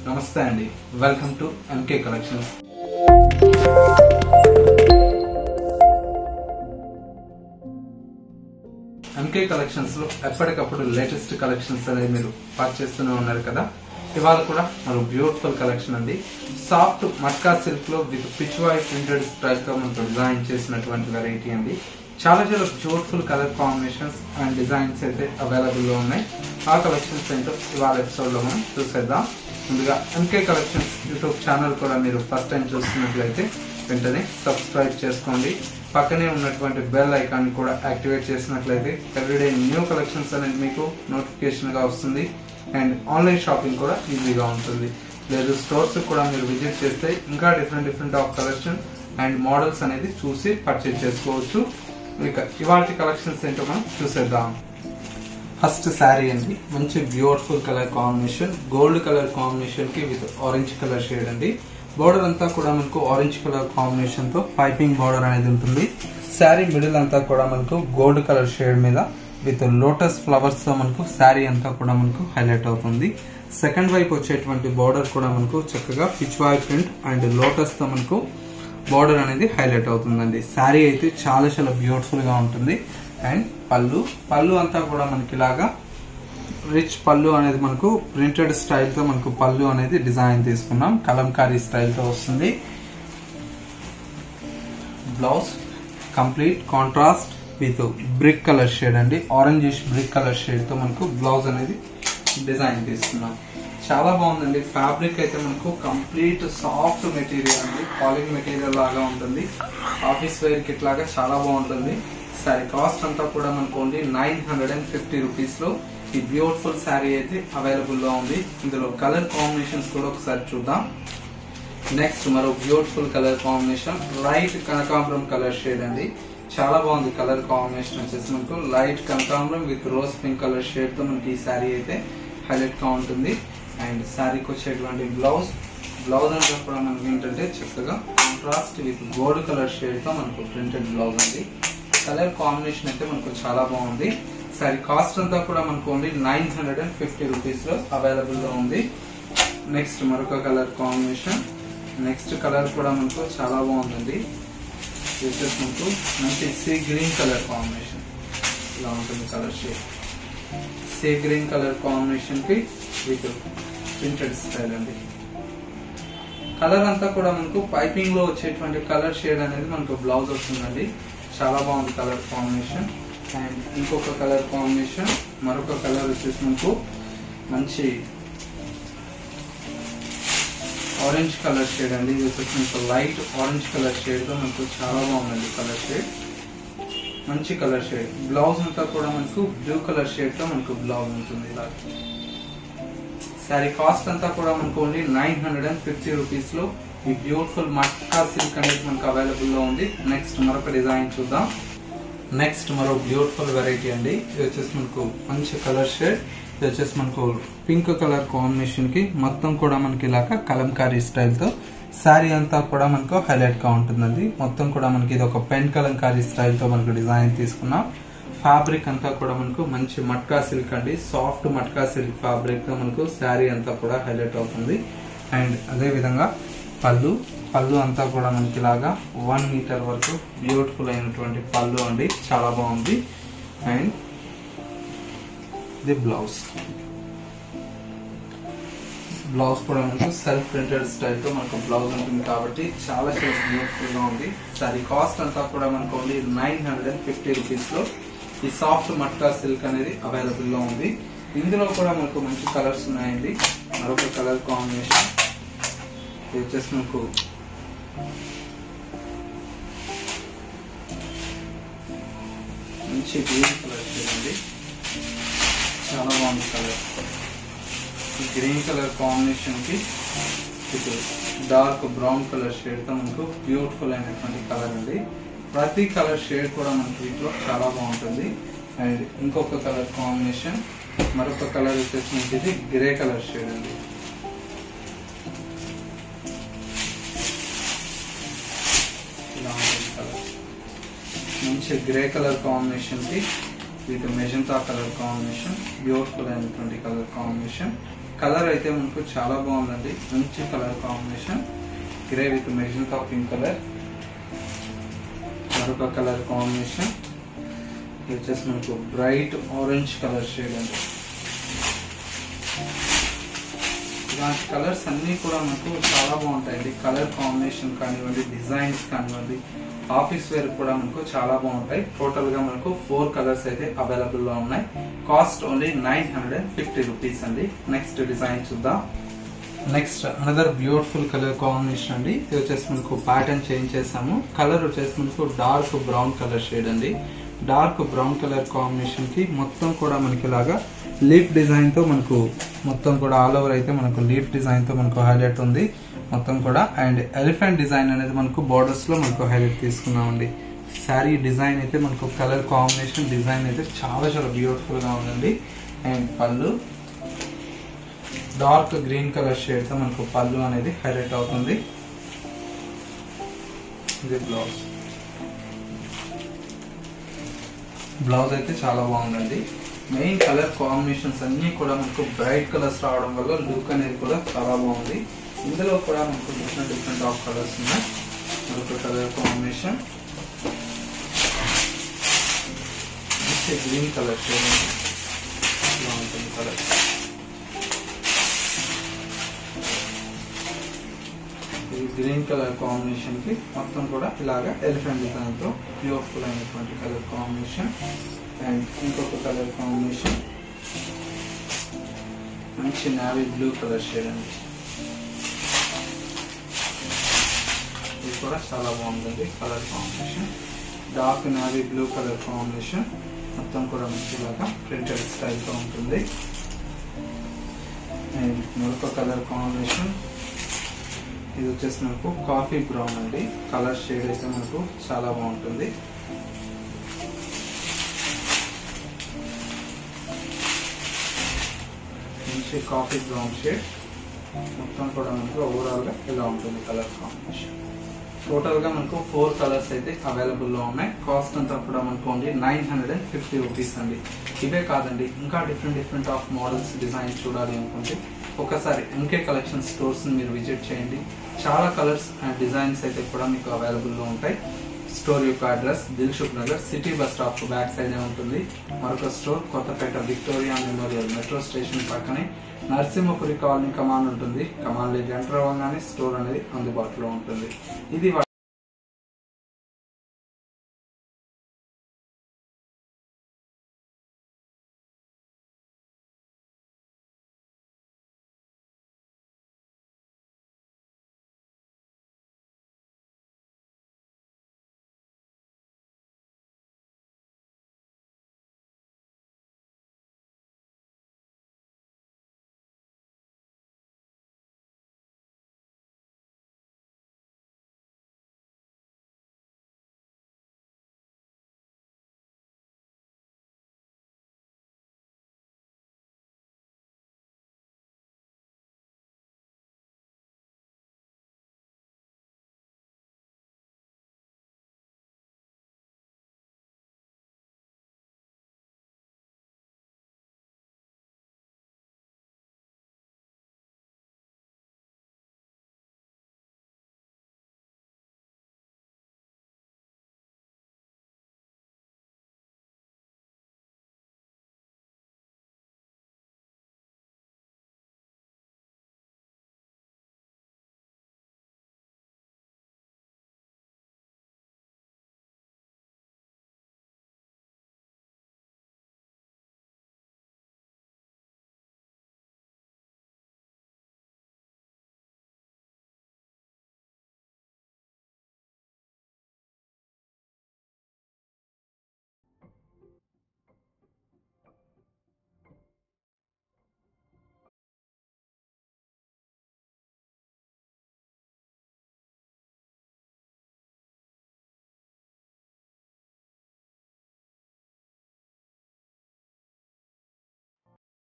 నమస్తే అండి welcome to MK collections MK collections లో ఎప్పటికప్పుడు లేటెస్ట్ కలెక్షన్స్ అనేది మీరు పర్చేస్తూనే ఉన్నారు కదా ఇవాళ కూడా మరో బ్యూటిఫుల్ కలెక్షన్ అండి సాఫ్ట్ మట్కా సిల్క్ లో with Pichwai printed style తో మనకు డిజైన్ చేసినటువంటి వెరైటీ అండి చాలా చాలా beautiful colour combinations and designs అయితే అవైలబుల్ లో ఉన్నాయి ఆ కలెక్షన్స్ ఏంటో ఇవాళ ఎపిసోడ్ లో మనం చూసేద్దాం ముందుగా ఎంకే కలెక్షన్స్ యూట్యూబ్ ఛానల్ కూడా మీరు ఫస్ట్ టైం చూస్తున్నట్లయితే వెంటనే సబ్స్క్రైబ్ చేసుకోండి పక్కనే ఉన్నటువంటి బెల్ ఐకాన్ కూడా యాక్టివేట్ చేసినట్లయితే ఎవ్రీడే న్యూ కలెక్షన్స్ అనేది మీకు నోటిఫికేషన్ గా వస్తుంది అండ్ ఆన్లైన్ షాపింగ్ కూడా ఈజీగా ఉంటుంది లేదు స్టోర్స్ కూడా మీరు విజిట్ చేస్తే ఇంకా different different of collection and models అనేది చూసి పర్చేజ్ చేసుకోవచ్చు ఇక ఇవాటి కలెక్షన్స్ ఏంటో మనం చూసేద్దాం ఫస్ట్ శారీ అండి మంచి beautiful colour combination gold colour combination కి విత్ ఆరెంజ్ కలర్ షేడ్ అండి బోర్డర్ అంతా కూడా మనకు ఆరెంజ్ కలర్ కాంబినేషన్ తో పైపింగ్ బోర్డర్ అనేది ఉంటుంది శారీ మిడిల్ అంతా కూడా మనకు గోల్డ్ కలర్ షేడ్ మీద విత్ లోటస్ ఫ్లవర్స్ తో మనకు శారీ అంతా కూడా మనకు హైలైట్ అవుతుంది సెకండ్ వైపు వచ్చేటువంటి బోర్డర్ కూడా మనకు చక్కగా పిచ్వాయ్ ప్రింట్ అండ్ లోటస్ తో మనకు బోర్డర్ అనేది హైలైట్ అవుతుందండి శారీ అయితే చాలా చాలా బ్యూటిఫుల్ గా ఉంటుంది అండ్ పళ్ళు పళ్ళు అంతా కూడా మనకి ఇలాగా రిచ్ పళ్ళు అనేది మనకు ప్రింటెడ్ స్టైల్ తో మనకు పళ్ళు అనేది డిజైన్ తీసుకున్నాం కలంకారీ స్టైల్ తో వస్తుంది blouse complete contrast with brick colour shade అండి ఆరెంజ్ బ్రిక్ కలర్ షేడ్ తో మనకు బ్లౌజ్ అనేది డిజైన్ తీసుకున్నాం చాలా బాగుందండి ఫ్యాబ్రిక్ అయితే మనకు కంప్లీట్ సాఫ్ట్ మెటీరియల్ అండి కాలింగ్ మెటీరియల్ లాగా ఉంటుంది ఆఫీస్ వేర్ కిట్ లాగా చాలా బాగుంటుంది సారీ కాస్ట్ అంతా కూడా మనకు only nine hundred and fifty rupees లో ఈ బ్యూటిఫుల్ శారీ అయితే అవైలబుల్ లో ఉంది ఇందులో కలర్ కాంబినేషన్స్ కూడా ఒకసారి చూద్దాం నెక్స్ట్ మరో బ్యూటిఫుల్ కలర్ కాంబినేషన్ లైట్ కనకాంబరం కలర్ షేడ్ అండి చాలా బాగుంది కలర్ కాంబినేషన్ వచ్చేసి మనకు లైట్ కనకాంబరం with rose pink colour shade తో మనకి ఈ శారీ అయితే హైలైట్ గా ఉంటుంది అండ్ శారీకి వచ్చేటువంటి బ్లౌజ్ బ్లౌజ్ అంటే కూడా మనకి ఏంటంటే చక్కగా contrast with gold colour shade తో మనకు ప్రింటెడ్ బ్లౌజ్ అండి కలర్ కాంబినేషన్ అయితే మనకు చాలా బాగుంది సారీ కాస్ట్ అంతా కూడా మనకు only nine hundred and fifty rupees లో అవైలబుల్ లో ఉంది నెక్స్ట్ మరొక కలర్ కాంబినేషన్ నెక్స్ట్ కలర్ కూడా మనకు చాలా బాగుందండి ఇది వచ్చేసి మనకు మంచి సీ గ్రీన్ కలర్ కాంబినేషన్ ఇలా ఉంటుంది colour shade sea green colour combination కి విత్ ప్రింటెడ్ స్టైల్ అండి కలర్ అంతా కూడా మనకు పైపింగ్ లో వచ్చేటువంటి కలర్ షేడ్ అనేది మనకు బ్లౌజ్ వస్తుందండి చాలా బాగుంది కలర్ కాంబినేషన్ అండ్ ఇంకొక కలర్ కాంబినేషన్ మరొక కలర్ వచ్చేసి మనకు మంచి ఆరెంజ్ కలర్ షేడ్ అండి ఇది వచ్చేసి మనకు లైట్ ఆరెంజ్ కలర్ షేడ్ తో మనకు చాలా బాగుందండి కలర్ షేడ్ మంచి కలర్ షేడ్ బ్లౌజ్ అంతా కూడా మనకు బ్లూ కలర్ షేడ్ తో మనకు బ్లౌజ్ ఉంటుంది ఇలా సారీ కాస్ట్ అంతా కూడా మనకు only nine hundred and fifty rupees లో ఈ బ్యూటిఫుల్ మట్కా సిల్క్ అనేది మనకు అవైలబుల్ లో ఉంది నెక్స్ట్ మరొక డిజైన్ చూద్దాం నెక్స్ట్ మరో బ్యూటిఫుల్ వెరైటీ అండి ఇది వచ్చేసి మనకు మంచి కలర్ షేడ్ ఇది వచ్చేసి మనకు పింక్ కలర్ కాంబినేషన్ కి మొత్తం కూడా మనకి ఇలాగా కలంకారీ స్టైల్ తో శారీ అంతా కూడా మనకు హైలైట్ గా ఉంటుందండి మొత్తం కూడా మనకి ఇది ఒక పెన్ కలంకారీ స్టైల్ తో మనకు డిజైన్ తీసుకున్నాం ఫ్యాబ్రిక్ అంతా కూడా మనకు మంచి మట్కా సిల్క్ అండి సాఫ్ట్ మట్కా సిల్క్ ఫ్యాబ్రిక్ తో మనకు శారీ అంతా కూడా హైలైట్ అవుతుంది అండ్ అదే విధంగా పళ్ళు పళ్ళు అంతా కూడా మనకి ఇలాగా వన్ మీటర్ వరకు బ్యూటిఫుల్ అయినటువంటి పళ్ళు అండి చాలా బాగుంది అండ్ ఇది బ్లౌజ్ బ్లౌజ్ కూడా మనకు సెల్ఫ్ ప్రింటెడ్ స్టైల్ తో మనకు బ్లౌజ్ ఉంటుంది కాబట్టి చాలా చాలా బ్యూటిఫుల్ గా ఉంది సారీ కాస్ట్ అంతా కూడా మనకు only nine hundred and fifty rupees లో ఈ సాఫ్ట్ మట్కా సిల్క్ అనేది అవైలబుల్ లో ఉంది ఇందులో కూడా మనకు మంచి కలర్స్ ఉన్నాయండి మరొక కలర్ కాంబినేషన్ ఇది వచ్చేసి మనకు మంచి గ్రీన్ కలర్ చూడండి చాలా బాగుంది కలర్ ఈ గ్రీన్ కలర్ కాంబినేషన్ కి ఇది డార్క్ బ్రౌన్ కలర్ షేడ్ తో మనకు బ్యూటిఫుల్ అయినటువంటి కలర్ అండి ప్రతి కలర్ షేడ్ కూడా మనకి వీటిలో చాలా బాగుంటుంది అండ్ ఇంకొక కలర్ కాంబినేషన్ మరొక కలర్ వచ్చేసి మనకి ఇది గ్రే కలర్ షేడ్ అండి ఇలా ఉంటుంది కలర్ మంచి గ్రే కలర్ కాంబినేషన్ కి with magenta colour combination beautiful అయినటువంటి కలర్ కాంబినేషన్ కలర్ అయితే మనకు చాలా బాగుందండి మంచి colour combination grey with magenta pink colour మరొక కలర్ కాంబినేషన్ ఇది వచ్చేసి మనకు బ్రైట్ ఆరెంజ్ కలర్ షేడ్ అండి ఇలాంటి కలర్స్ అన్నీ కూడా మనకు చాలా బాగుంటాయండి కలర్ కాంబినేషన్ కానివ్వండి డిజైన్స్ కానివ్వండి ఆఫీస్ వేర్ కూడా మనకు చాలా బాగుంటాయి టోటల్ గా మనకు ఫోర్ కలర్స్ అయితే అవైలబుల్ లో ఉన్నాయి cost only nine hundred and fifty rupees అండి నెక్స్ట్ డిజైన్ చూద్దాం next another beautiful colour combination అండి ఇది వచ్చేసి మనకు ప్యాటర్న్ చేంజ్ చేసాము కలర్ వచ్చేసి మనకు డార్క్ బ్రౌన్ కలర్ షేడ్ అండి డార్క్ బ్రౌన్ కలర్ కాంబినేషన్ కి మొత్తం కూడా మనకి ఇలాగా లీఫ్ డిజైన్ తో మనకు మొత్తం కూడా ఆల్ ఓవర్ అయితే మనకు లీఫ్ డిజైన్ తో మనకు హైలైట్ ఉంది మొత్తం కూడా అండ్ ఎలిఫెంట్ డిజైన్ అనేది మనకు బోర్డర్స్ లో మనకు హైలైట్ తీసుకున్నామండి శారీ డిజైన్ అయితే మనకు కలర్ కాంబినేషన్ డిజైన్ అయితే చాలా చాలా బ్యూటిఫుల్ గా ఉందండి అండ్ పళ్ళు డార్క్ గ్రీన్ కలర్ షేడ్ తో మనకు పళ్ళు అనేది హైలైట్ అవుతుంది ఇది బ్లౌజ్ బ్లౌజ్ అయితే చాలా బాగుందండి మెయిన్ కలర్ కాంబినేషన్స్ అన్ని కూడా మనకు బ్రైట్ కలర్స్ రావడం వల్ల లుక్ అనేది కూడా చాలా బాగుంది ఇందులో కూడా మనకు డిఫరెంట్ డిఫరెంట్ ఆఫ్ కలర్స్ ఉన్నాయి మరొక colour combination green colour shade బాగుంటుంది కలర్ ఈ గ్రీన్ కలర్ కాంబినేషన్ కి మొత్తం కూడా ఇలాగా ఎలిఫెంట్ డిజైన్ తో బ్యూటిఫుల్ అయినటువంటి కలర్ కాంబినేషన్ అండ్ ఇంకొక కలర్ కాంబినేషన్ మంచి నావీ బ్లూ కలర్ షేడ్ అండి ఇది కూడా చాలా బాగుందండి colour combination dark navy blue colour combination మొత్తం కూడా మంచి ఇలాగా ప్రింటెడ్ స్టైల్తో ఉంటుంది అండ్ మరొక కలర్ కాంబినేషన్ ఇది వచ్చేసి మనకు కాఫీ బ్రౌన్ అండి కలర్ షేడ్ అయితే మనకు చాలా బాగుంటుంది మంచి కాఫీ బ్రౌన్ షేడ్ మొత్తం కూడా మనకు ఓవరాల్ గా ఇలా ఉంటుంది కలర్ కాంబినేషన్ టోటల్ గా మనకు ఫోర్ కలర్స్ అయితే అవైలబుల్ లో ఉన్నాయి కాస్ట్ అంతా కూడా మనకు only nine hundred and fifty rupees అండి ఇవే కాదండి ఇంకా different different of models design చూడాలి అనుకుంటే ఒకసారి ఎంకే కలెక్షన్ స్టోర్స్ మీరు విజిట్ చేయండి చాలా కలర్స్ అండ్ డిజైన్స్ అయితే కూడా మీకు అవైలబుల్ లో ఉంటాయి స్టోర్ యొక్క address Dilsukhnagar city bus stop back side ఉంటుంది మరొక store Kothapet Victoria Memorial metro station పక్కనే నరసింహపురి కాలనీ కమాన్ ఉంటుంది కమాన్ ఎంటర్ అవ్వగానే స్టోర్ అనేది అందుబాటులో ఉంటుంది ఇది